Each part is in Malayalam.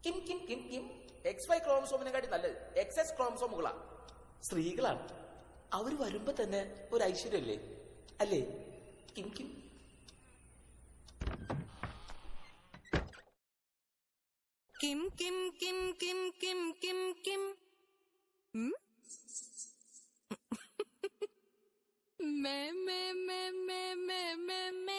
കിം കിം കിം കിം എക്സ് വൈ ക്രോമസോമിനെക്കാട്ടി നല്ലത് എക്സ് എസ് ക്രോമസോമുകളാ സ്ത്രീകളാണ് അവര് വരുമ്പോ തന്നെ ഒരു ഐശ്വര്യല്ലേ അല്ലേ കിം കിം കിം കിം കിം കിം കിം കിം കിം ഉം? മേ മേ മേ മേ മേ മേ മേ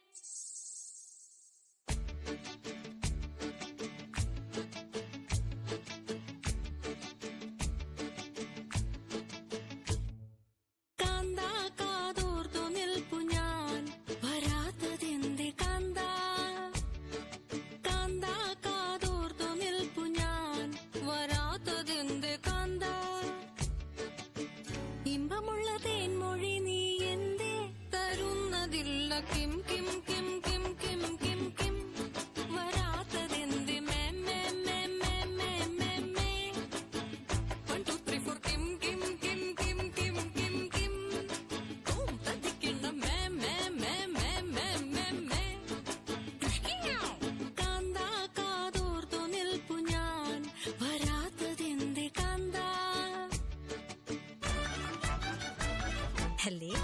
കാന്താ കാതോർത്തു നിൽപ്പു ഞാൻ വരാത്തതെന്തേ കാന്താ കാന്താ കാതോർത്തു നിൽപ്പു ഞാൻ വരാത്തതെന്ത് കാന്ത ഇമ്പമുള്ള തേൻമൊഴി നീ എന്തേ തരുന്നതില്ല കിം കിം കിം കിം കിം കിം കിം വരാത്തതെന്ത് മേ മേ മേ മേ മേ മേ മേ വൺ ടു ത്രീ ഫോർ കിം കിം കിം കിം കിം കിം കിം ഓം തത്തിക്കിണ്ണ മേ മേ മേ മേ മേ മേ മേ കാന്താ കാതോർത്തു നിൽപ്പു ഞാൻ വരാത്തതെന്തേ കാന്താ ഹലേ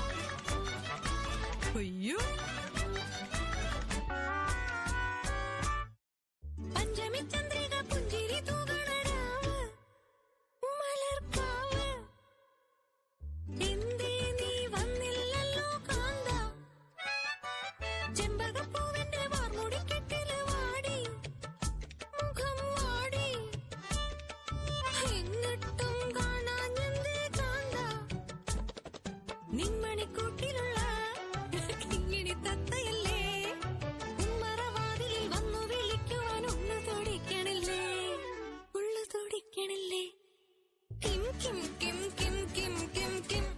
അയ്യോ പഞ്ചമി ചന്ദ്രിക പുഞ്ചിരി തൂകണ രാവ് മലർക്കാവ് എന്തേ നീ വന്നില്ലല്ലോ കാന്ത ചെമ്പകപ്പൂവിന്റെ വാർമുടിക്കെട്ടില് വാടി മുഖം വാടി എന്നിട്ടും കാണാഞ്ഞെന്തേ കാന്ത നിന്മണിക്കൂട്ടിലുള്ള കിങ്ങിണി തത്തയല്ലേ ഉമ്മറവാതിലിൽ വന്നു വിളിക്കുവാൻ ഒന്ന് തുടിക്കണില്ലേ ഉള്ളു തുടിക്കണില്ലേ കിം കിം കിം കിം കിം കിം കിം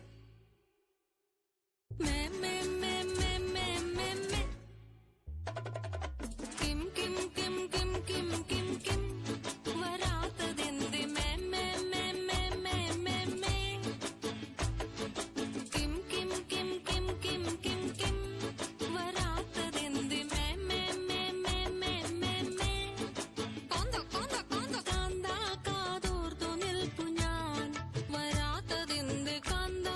മേ മേ മേ മേ മേ മേ മേ കിം കിം കിം കിം കിം കിം കിം വരാത്തതെന്ത് മേ മേ മേ മേ മേ മേ മേ കിം കിം കിം കിം കിം കിം കിം വരാത്തതെന്ത് മേ മേ മേ മേ മേ മേ മേ കാന്ത കാന്ത കാന്ത കാന്ത കാതോർത്തു നിൽപ്പു ഞാൻ വരാത്തതെന്ത് കാന്ത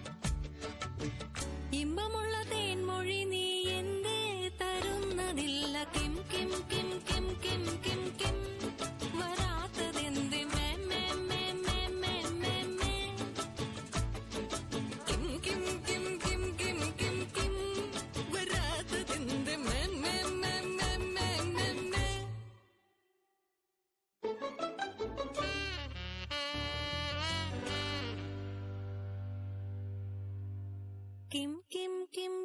ഇമ്പമുള്ള തേൻമൊഴി നീ എന്തേ തരുന്നതില്ല കിം കിം കിം കിം കിം കിം കിം വരാത്തതെന്ത് മേ മേ മേ മേ മേ മേ മേ കിം കിം കിം കിം കിം കിം കിം വരാത്തതെന്ത് മേ മേ മേ മേ മേ മേ മേ കിം കിം കിം